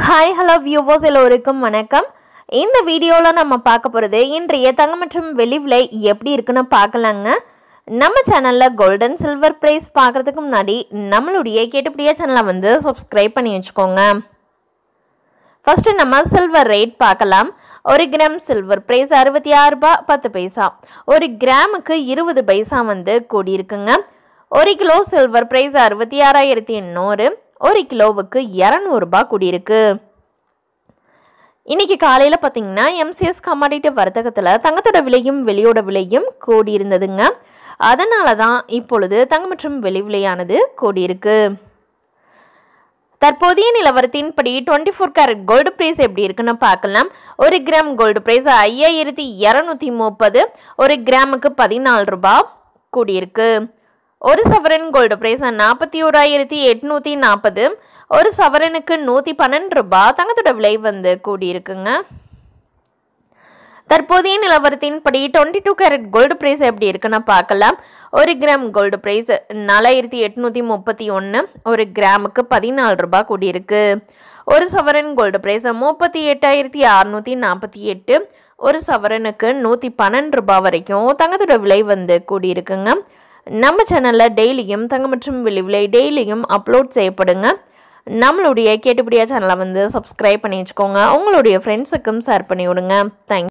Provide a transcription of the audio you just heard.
hi hello viewers எல்லோருக்கும் வணக்கம் இந்த வீடியோவில் நம்ம பார்க்க போகிறது இன்றைய தங்கம் மற்றும் வெள்ளி விலை எப்படி இருக்குன்னு பார்க்கலாங்க நம்ம சேனலில் கோல்டன் சில்வர் ப்ரைஸ் பார்க்குறதுக்கு முன்னாடி நம்மளுடைய கேட்டுப்படியா சேனலை வந்து சப்ஸ்கிரைப் பண்ணி வச்சுக்கோங்க ஃபஸ்ட்டு நம்ம சில்வர் ரேட் பார்க்கலாம் ஒரு கிராம் சில்வர் ப்ரைஸ் அறுபத்தி ஆறு ரூபாய் பத்து பைசா ஒரு கிராமுக்கு இருபது பைசா வந்து கூடியிருக்குங்க ஒரு கிலோ சில்வர் ப்ரைஸ் அறுபத்தி ஆறாயிரத்தி எண்ணூறு ஒரு கிலோவுக்கு இரநூறுபா கூடியிருக்கு இன்னைக்கு காலையில் பார்த்தீங்கன்னா எம்சிஎஸ் கமாடிட்டி வர்த்தகத்தில் தங்கத்தோட விலையும் வெளியோட விலையும் கூடியிருந்ததுங்க அதனால தான் இப்பொழுது தங்கம் மற்றும் வெளி விலையானது கூடியிருக்கு தற்போதைய நிலவரத்தின்படி twenty four carat gold price எப்படி இருக்குன்னு பார்க்கலாம் ஒரு கிராம் கோல்டு ப்ரைஸ் ஐயாயிரத்தி இரநூத்தி முப்பது ஒரு கிராமுக்கு பதினாலு ரூபாய் கூடியிருக்கு ஒரு சவரன் கோல்டு ப்ரைஸ் நாற்பத்தி ஓராயிரத்தி எட்நூற்றி நாற்பது ஒரு சவரனுக்கு நூற்றி பன்னெண்டு ரூபாய் தங்கத்தோட விலை வந்து கூடியிருக்குங்க தற்போதைய நிலவரத்தின்படி twenty two carat gold price எப்படி இருக்குன்னு பார்க்கலாம் ஒரு கிராம் கோல்டு ப்ரைஸ் நாலாயிரத்தி எட்நூற்றி முப்பத்தி ஒன்று ஒரு கிராமுக்கு பதினாலு ரூபாய் கூடியிருக்கு ஒரு சவரன் கோல்டு ப்ரைஸ் முப்பத்தி எட்டாயிரத்தி அறநூற்றி நாற்பத்தி எட்டு ஒரு சவரனுக்கு நூற்றி பன்னெண்டு ரூபாய் வரைக்கும் தங்கத்தோட விலை வந்து கூடியிருக்குங்க நம்ம சேனலில் டெய்லியும் தங்கம் மற்றும் விலை விலை டெய்லியும் அப்லோட் செய்யப்படுங்க நம்மளுடைய கேட்டுப்படியா சேனலை வந்து சப்ஸ்கிரைப் பண்ணி வச்சுக்கோங்க உங்களுடைய ஃப்ரெண்ட்ஸுக்கும் ஷேர் பண்ணி விடுங்க தேங்க்ஸ்